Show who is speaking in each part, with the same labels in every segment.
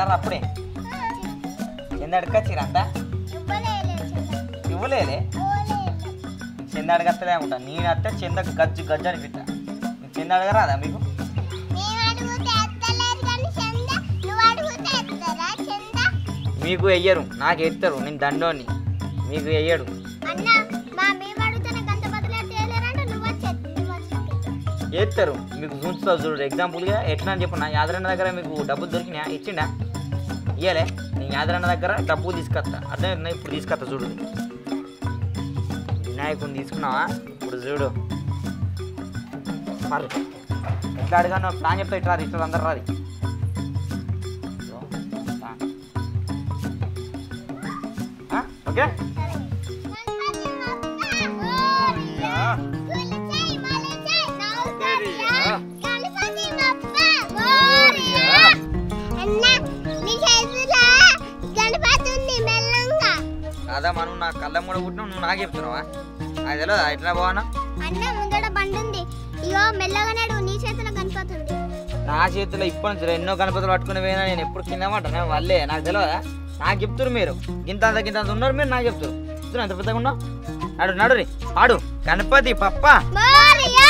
Speaker 1: మరి అప్పుడే కింద అడగచ్చిరా అంతా ఇవ్వలేదే చెంద అడగత్తలే ఉంటా నేను అత్తే చెంద గజ్జు గజ్జు అనిపిస్తా మీకు చెంద అడగరాదా మీకు మీకు వెయ్యరు నాకు ఎత్తారు నేను దండోని మీకు వెయ్యడు ఎత్తారు మీకు చూస్తావు చూడు ఎగ్జాంపుల్గా ఎట్లా అని చెప్పు నా యాదరన్న దగ్గర మీకు డబ్బులు దొరికినా ఇచ్చిండా ఇయ్యలే నేను యాదరన్న దగ్గర డబ్బులు తీసుకొస్తా అదే నేను ఇప్పుడు తీసుకొస్తా చూడు వినాయకుని తీసుకున్నావా ఇప్పుడు చూడు మరి ఎట్లా అడిగాను ప్లాన్ చెప్తా ఇట్లా రాదు ఇట్లా అందరు రాది ఇదిగో, ప్లాన్. ఆ, ఓకే
Speaker 2: గణపతి ఉంది మెల్లంగా
Speaker 1: కాదా మనం నా కళ్ళ మూడ పుట్టినావు నువ్వు నాకు చెప్తున్నావా నాకు తెలియదు ఎట్లా పోవానా
Speaker 2: అన్న ముందట బండి ఉంది ఇగో మెల్లగా నడు నీ చేతిలో గణపతి ఉంది
Speaker 1: నా చేతిలో ఇప్పటి నుంచి ఎన్నో గణపతులు పట్టుకుని పోయినా నేను ఎప్పుడు కింద మాట వాళ్ళే నాకు తెలియదా నాకు చెప్తున్నారు మీరు గింత అంత గింత అంత ఉన్నారు మీరు నాకు చెప్తారు చెప్తున్నా ఎంత పెద్దగా ఉన్నావు నడు నడు రీ ఆడు గణపతి పప్ప
Speaker 2: మోరియా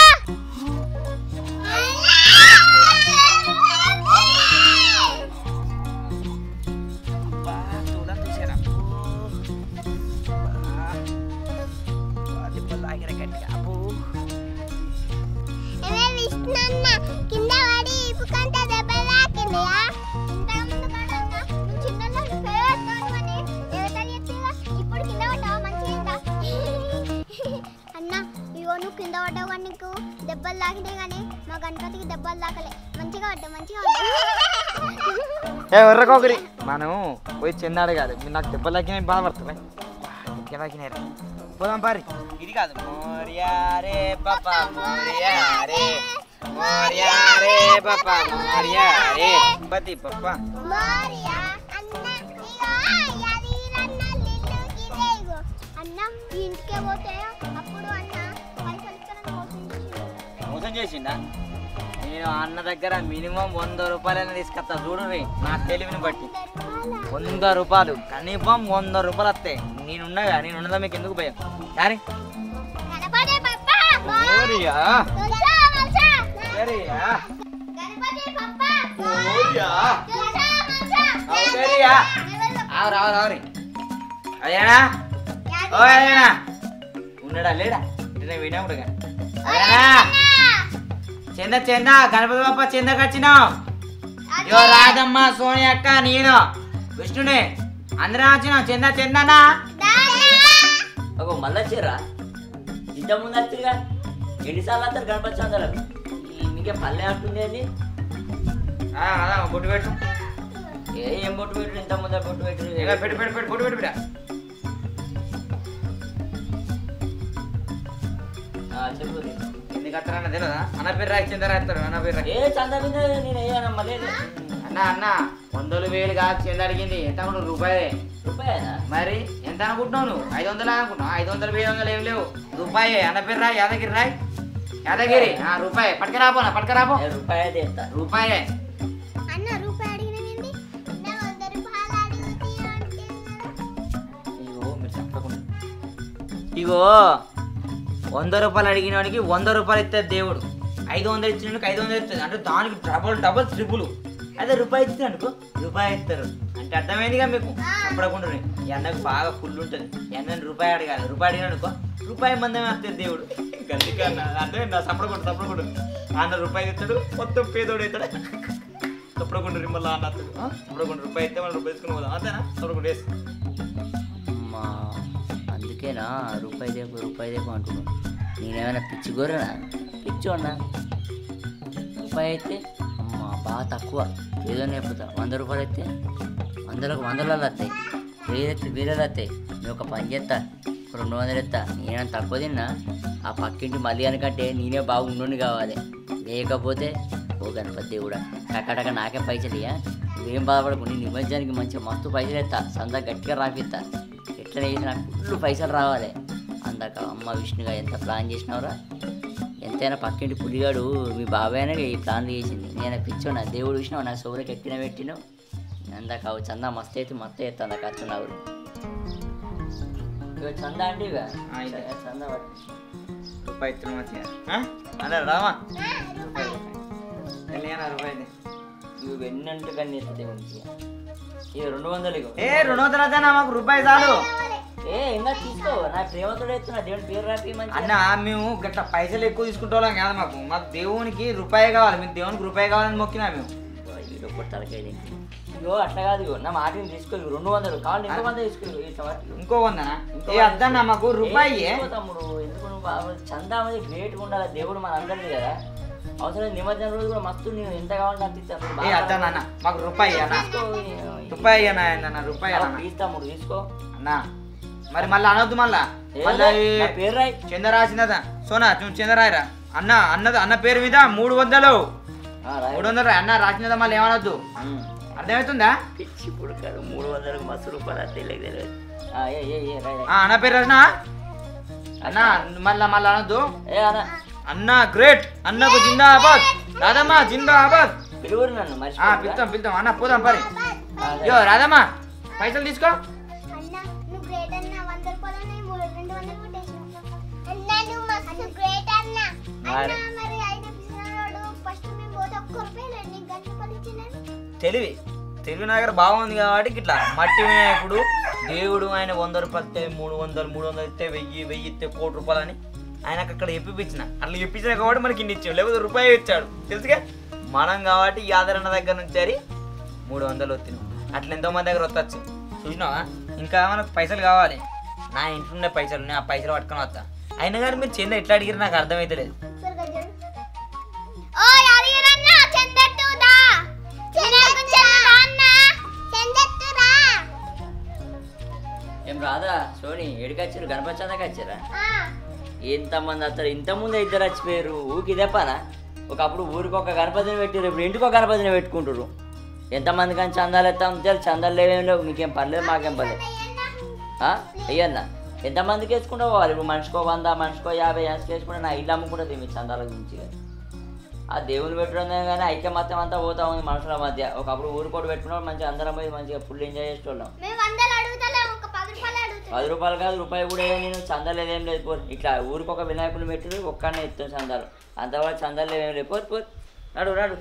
Speaker 2: ఏమే విష్ణన్న కింద పడి ఇప్పుకంట దెబ్బలు తాకిందియా ఇంతకు ముందు కాలంగా నువ్వు చిన్ననాడు పేదోనివని దేవతలు చెప్పిగా ఇప్పుడు కింద పడ్డావు మంచిగా అన్న ఇగో నువ్వు కింద పడ్డావు కానీ నీకు దెబ్బలు తాకినాయి కానీ మా గణపతికి దెబ్బలు తాకలే మంచిగా పడ్డావు మంచిగా పడ్డావు
Speaker 1: ఏ ఎర్రకొకరి మనం పోయి చిన్న అడగాలి మీరు నాకు దెబ్బలు తగ్గినాయి బాధపడుతుంది ఇంకా తగ్గినాయి రా. పోదాం పారి ఇది కాదు మోరియా రే పప్ప మోరియా రే మోరియా రే పప్ప మోరియా రే గణపతి పప్ప
Speaker 2: మోరియా అన్న ఇగో యాదగిరన్న లిల్లు ఇదే ఇగో అన్న ఈ ఇంటికే పోతే అప్పుడు అన్న పైసలు ఇస్తానని మోసం చేసిండు.
Speaker 1: మోసం చేసిండా నేను అన్న దగ్గర మినిమం వంద రూపాయలైనా తీసుకొస్తా చూడండి నా తెలివిని బట్టి వంద రూపాయలు కనీసం వంద రూపాయలు వస్తాయి నేనున్నగా నేను ఉన్నదా మీకు ఎందుకు భయం కానీ
Speaker 2: గణపతి పప్ప
Speaker 1: మోరియా
Speaker 2: తులసా మల్సా
Speaker 1: సరియా
Speaker 2: గణపతి పప్ప
Speaker 1: మోరియా
Speaker 2: తులసా మల్సా
Speaker 1: సరియా ఆవు రావు రావు రీ అదేనా ఓ అదేనా ఉన్నాడా లేడా ఇట్లా వినప్పుడు అదేనా చంద చంద గణపతి బాప్ప చందకి వచ్చినావు ఇగో రాధమ్మ సోని అక్క నేను విష్ణుడే అందరం వచ్చినాం చంద చందనా
Speaker 3: ఒక మళ్ళా చీరా ఇంత ముందు వచ్చిగా ఎన్నిసార్లు వస్తారు గణపతి చందాలకు మీకే పల్లె అంటుంది అది
Speaker 1: ఆ, అదా బొట్టు పెట్టు
Speaker 3: ఏ ఏం బొట్టు పెట్టు ఇంత ముందు బొట్టు పెట్టు
Speaker 1: ఇక పెట్టు పెట్టు పెట్టు బొట్టు పెట్టు బిడ్డ
Speaker 3: ఆ, చెప్పు రే.
Speaker 1: ఎందుకు అత్తరన్న తెలియదా అన్న పేరు రాయి చంద రాస్తారు అన్న పేరు రాయి
Speaker 3: ఏ చందా మీద నేను వేయను మళ్ళీ
Speaker 1: అన్న అన్న వందలు వేలు కాదు చంద అడిగింది ఎంత అనుకుంటున్నావు రూపాయలే
Speaker 3: రూపాయేనా
Speaker 1: మరి ఎంత అనుకుంటున్నావు నువ్వు ఐదు వందలు అనుకుంటున్నావు ఐదు వందలు వెయ్యి వందలు ఏం లేవు రూపాయి అన్న పేరు రాయి యాదగిరి రాయ్ యాదగిరి ఆ రూపాయి పట్టుకరాపో పట్టుకరాపో
Speaker 3: ఏ రూపాయి అయితే ఇస్తా
Speaker 1: రూపాయే
Speaker 2: అన్న రూపాయి అడిగినవేంది నా వంద రూపాయలు అడిగితే అంటే
Speaker 1: ఇగో మీరు చెప్పకుండా ఇగో వంద రూపాయలు అడిగిన వాడికి వంద రూపాయలు ఇస్తుంది దేవుడు ఐదు వందలు ఇచ్చిన వాడికి ఐదు వందలు ఇస్తుంది అంటే దానికి డబల్ డబల్ ట్రిపుల్ అదే రూపాయి ఇస్తుంది అనుకో రూపాయి ఇస్తారు అంటే అర్థమైందిగా మీకు చెప్పకుండా ఈ అన్నకు బాగా ఫుల్ ఉంటుంది ఈ అన్నని రూపాయి అడగాలి రూపాయి అడిగిన అనుకో రూపాయి మందమే వస్తుంది దేవుడు అందుకే అన్న అంటే నా సపడకుండా సపడకుండా అన్న రూపాయి ఇస్తాడు మొత్తం పేదోడు అవుతాడు సపడకుండా మళ్ళీ అన్న అత్తడు సపడకుండా రూపాయి ఇస్తే మళ్ళీ రూపాయి తీసుకుని పోదాం అంతేనా సపడకుండా వేసి
Speaker 3: అమ్మా అందుకేనా రూపాయి దేపు రూపాయి దేపు అంటున్నాను నేనేమైనా పిచ్చి గోరనా పిచ్చోన్నా రూపాయి అయితే అమ్మా బాగా తక్కువ ఏదో నేర్పుతా వంద రూపాయలు అయితే వందలకు వందలలో వస్తాయి వేలు అయితే వేలలో వస్తాయి నేను ఒక పని చేస్తా ఒక రెండు వందలు ఎత్తా నేనే తక్కువ తిన్నా ఆ పక్కింటి మళ్ళీ అనకంటే నేనే బాగుండు కావాలి లేకపోతే ఓ గణపతి దేవుడా టక్కటక్క నాకే పైసలు ఇయ్యా నువ్వేం బాధపడకు నీ నిమజ్జనానికి మంచిగా మస్తు పైసలు ఎత్తా సందా గట్టిగా రాపిస్తా ఎట్లా చేసి నాకు ఫుల్ పైసలు రావాలి అందాక అమ్మ విష్ణుగా ఎంత ప్లాన్ చేసినావురా ఎంతైనా పక్కింటి పులిగాడు మీ బాబాయ్ అనే ఈ ప్లాన్లు చేసింది నేను పిచ్చోనా దేవుడు విష్ణు నా సోదరికి ఎక్కిన పెట్టినావు అందాక అవు చందా మస్తు అయితే మస్తు ఎత్తుంది ఖర్చు నవ్వు ఇక చందా అండి ఇక
Speaker 1: ఆ, ఇదే.
Speaker 3: చందా పట్టు.
Speaker 1: రూపాయి ఇచ్చిన మంచిగా అలా రామా
Speaker 2: ఆ, రూపాయి
Speaker 1: తెలియనా రూపాయి ఇది.
Speaker 3: ఇవి వెన్నంటు కన్నీ ఎత్తుంది మంచిగా ఇది రెండు వందలు ఇగో
Speaker 1: ఏ రెండు వందల వద్దన్నా, మాకు రూపాయి చాలు
Speaker 3: ఏ ఇంకా తీసుకో నా ప్రేమతో ఎత్తున్నా దేవుని పేరు రాపి మంచి
Speaker 1: అన్న మేము గట్ల పైసలు ఎక్కువ తీసుకుంటాం కాదు మాకు మాకు దేవునికి రూపాయి కావాలి మీకు దేవునికి రూపాయి కావాలని మొక్కినా మేము
Speaker 3: వీడు కొట్టాలకాయ ఇగో అట్లా కాదు ఇగో నా మాటని తీసుకో ఇవి రెండు వందలు కావాలి ఇంకో వంద తీసుకో ఇగో ఇట్లా పట్టు.
Speaker 1: ఇంకో వందనా ఏ అద్దన్నా మాకు రూపాయి
Speaker 3: ఏ తీసుకో తమ్ముడు ఎందుకు నువ్వు బాగా చందా అనేది గ్రేట్గా ఉండాలి దేవుడు మన అందరిది కదా అవసరం నిమజ్జనం రోజు కూడా మస్తు నేను ఎంత కావాలంటే అంత ఇస్తాను
Speaker 1: ఏ అద్దన్నా అన్న మాకు రూపాయి అన్న రూపాయి అన్న అన్న రూపాయి అన్న
Speaker 3: ప్లీజ్ తమ్ముడు తీసుకో
Speaker 1: అన్న మరి మళ్ళీ అనొద్దు మళ్ళా
Speaker 3: ఏ
Speaker 1: మళ్ళీ
Speaker 3: నా పేరు రాయి
Speaker 1: చంద రాసినదా సోనా నువ్వు చంద రాయరా అన్న అన్నది అన్న పేరు మీద మూడు వందలు
Speaker 3: ఆ, రాయి.
Speaker 1: మూడు వందలు రాయి. అన్న రాసినదా మళ్ళీ ఏమనొద్దు
Speaker 3: ఉమ్.
Speaker 1: అర్థమవుతుందా
Speaker 3: పిచ్చి పుడకారు మూడు వందలకు మస్తు రూపాయలు తెలియదు తెలియదు ఆ, ఏ ఏ ఏ రాయి రాయి.
Speaker 1: ఆ, అన్న పేరు రాసిన అన్న మళ్ళా మళ్ళీ అనొద్దు
Speaker 3: ఏ అన్న
Speaker 1: అన్న గ్రేట్ అన్నకు జిందాబాద్ రాధమ్మ జిందాబాద్
Speaker 3: పిలువురు నన్ను
Speaker 1: ఆ
Speaker 3: మర్చిపో
Speaker 1: పిలుతాం పిలుతాం అన్న పోదాం పరి
Speaker 3: ఆ,
Speaker 1: యో రాధమ్మ పైసలు తీసుకో
Speaker 2: అన్న నువ్వు గ్రేట్ అన్న వంద రూపాయలని మూడు రెండు వందలు కొట్టేసినావు అన్న నువ్వు మస్తు గ్రేట్ అన్న అన్న మరి ఆయన పిసినాడు ఫస్ట్ మేము పోతే ఒక్క రూపాయలు నీకు గంట రూపాయలు ఇచ్చినాను
Speaker 1: తెలివి తెలివి నగర్ బాగుంది కాబట్టి ఇట్లా మట్టి వినాయకుడు దేవుడు ఆయన వంద రూపాయలు ఇస్తే మూడు వందలు మూడు వందలు ఇస్తే వెయ్యి వెయ్యి ఇస్తే కోటి రూపాయలు అని ఆయనకు అక్కడ ఎప్పిపించిన అట్లా ఎప్పించిన కాబట్టి మనకి ఇన్ని ఇచ్చాడు లేకపోతే రూపాయి ఇచ్చాడు తెలుసుగా మనం కాబట్టి ఈ ఆదరణ దగ్గర నుంచి సరి మూడు వందలు వచ్చినాం అట్లా ఎంతో మంది దగ్గర వస్తచ్చు చూసినావా ఇంకా మనకు పైసలు కావాలి నా ఇంట్లో ఉన్న పైసలు ఉన్నాయి ఆ పైసలు పట్టుకొని వస్తా అయినా కానీ మీరు చెంద ఎట్లా అడిగారు నాకు అర్థమైతలేదు
Speaker 2: త్వరగా జరుగు. ఓ అడిగిరన్న చెందెత్తుదా చెందెత్తుదా అన్న చెందెత్తురా
Speaker 3: ఏం రాదా సోని ఏడికొచ్చారు గణపతి చందాకి వచ్చారా
Speaker 2: ఆ
Speaker 3: ఎంతమంది వస్తారు ఇంతమంది ఇద్దరు వచ్చిపోయారు ఊకి ఇదేపానా ఒకప్పుడు ఊరికి ఒక గణపతిని పెట్టారు ఇప్పుడు ఇంటికి ఒక గణపతిని పెట్టుకుంటారు ఎంతమంది కానీ చందాలు ఎత్తాం తెలియదు చందాలు లేవేం లేవు మీకేం పర్లేదు మాకేం పర్లేదు ఆ? అయ్యన్నా ఎంతమందికి వేసుకుంటావు వాళ్ళు ఇప్పుడు మనిషికో వంద మనిషికో యాభై యాసకి వేసుకుంటే నా ఇల్లు అమ్ముకుంటుంది మీ చందాల గురించి ఆ దేవుని పెట్టడం కానీ ఐక్యమత్యం అంతా పోతా ఉంది మనుషుల మధ్య ఒకప్పుడు ఊరికోటి పెట్టుకున్నాడు మంచిగా అందరం పోయి మంచిగా ఫుల్ ఎంజాయ్ చేసేటోళ్ళం
Speaker 2: మేము వందలు అడుగుతలేం ఒక పది రూపాయలు అడుగుతాం
Speaker 3: పది రూపాయలు కాదు రూపాయి కూడా ఏ నేను చందాలు ఏదేం లేదు పోరు ఇట్లా ఊరికి ఒక వినాయకుని పెట్టి ఒక్కనే ఎత్తాను చందాలు అంతవరకు చందాలు ఏమేం లేదు పోరు పోరు నడు నడు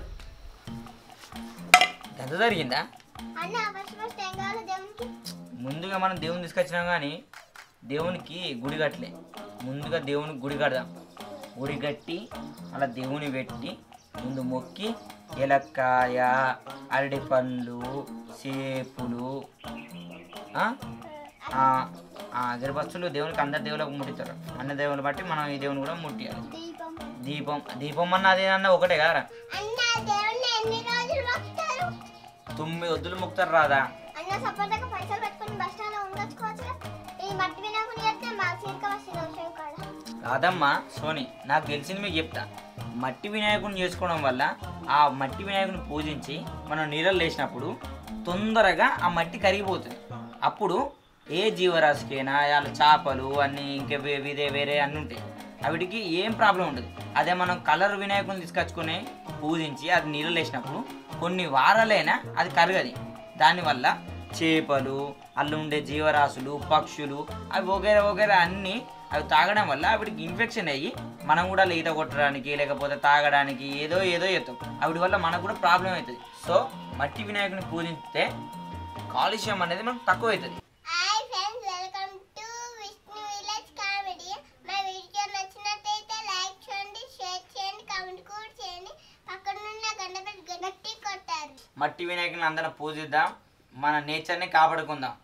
Speaker 1: ఎంత జరిగిందా
Speaker 2: అన్న ఫస్ట్ ఫస్ట్ ఏం కావాలి దేవునికి
Speaker 1: ముందుగా మనం దేవుని తీసుకొచ్చినాం కానీ దేవునికి గుడి కట్టలే ముందుగా దేవునికి గుడి కడదాం గుడి కట్టి అలా దేవుని పెట్టి ముందు మొక్కి ఎలక్కాయ అరటి పండ్లు సేపులు ఆ? ఆ, ఆ అగరబత్తులు దేవునికి అందరు దేవులకు ముట్టిస్తారు అన్న దేవుని బట్టి మనం ఈ దేవుని కూడా ముట్టియాలి
Speaker 2: దీపం
Speaker 1: దీపం దీపం అన్న అదేనన్న ఒకటే కదరా
Speaker 2: అన్న దేవుణ్ణి ఎన్ని రోజులు మొక్కుతారు
Speaker 1: తొమ్మిది వద్దులు ముక్తారు రాదా
Speaker 2: అన్న సపోర్ట్గా పైసలు పెట్టుకుని బస్ స్టాండ్ ఉండొచ్చుకోవచ్చుగా ఈ మట్టి వినాయకుని చేస్తే మా చీరక వస్తుంది విషయం కాడ
Speaker 1: రాదమ్మ సోని నాకు తెలిసింది మీకు చెప్తా మట్టి వినాయకుని చేసుకోవడం వల్ల ఆ మట్టి వినాయకుని పూజించి మనం నీళ్ళలో వేసినప్పుడు తొందరగా ఆ మట్టి కరిగిపోతుంది అప్పుడు ఏ జీవరాశికైనా వాళ్ళ చేపలు అన్నీ ఇంకా వే- వేరే వేరే అన్నీ ఉంటాయి వాటికి ఏం ప్రాబ్లం ఉండదు అదే మనం కలర్ వినాయకుని తీసుకొచ్చుకొని పూజించి అది నీళ్ళలో వేసినప్పుడు కొన్ని వారాలైనా అది కరగది దానివల్ల చేపలు అల్లు ఉండే జీవరాశులు పక్షులు అవి వగేరా వగేరా అన్నీ అవి తాగడం వల్ల వాటికి ఇన్ఫెక్షన్ అయ్యి మనం కూడా ఈత కొట్టడానికి లేకపోతే తాగడానికి ఏదో ఏదో చేస్తాం వాటి వల్ల మనకు కూడా ప్రాబ్లం అవుతుంది సో మట్టి వినాయకుని పూజిస్తే కాలుష్యం అనేది మనకు తక్కువ అవుతుంది
Speaker 2: hi friends welcome to Vishnu village comedy మా వీడియో నచ్చినట్టయితే లైక్ చేయండి షేర్ చేయండి కామెంట్ కూడా చేయండి పక్కనున్న గంట పెట్టి గట్టి కొట్టారు
Speaker 1: మట్టి వినాయకుని అందరం పూజిద్దాం మన నేచర్ని కాపాడుకుందాం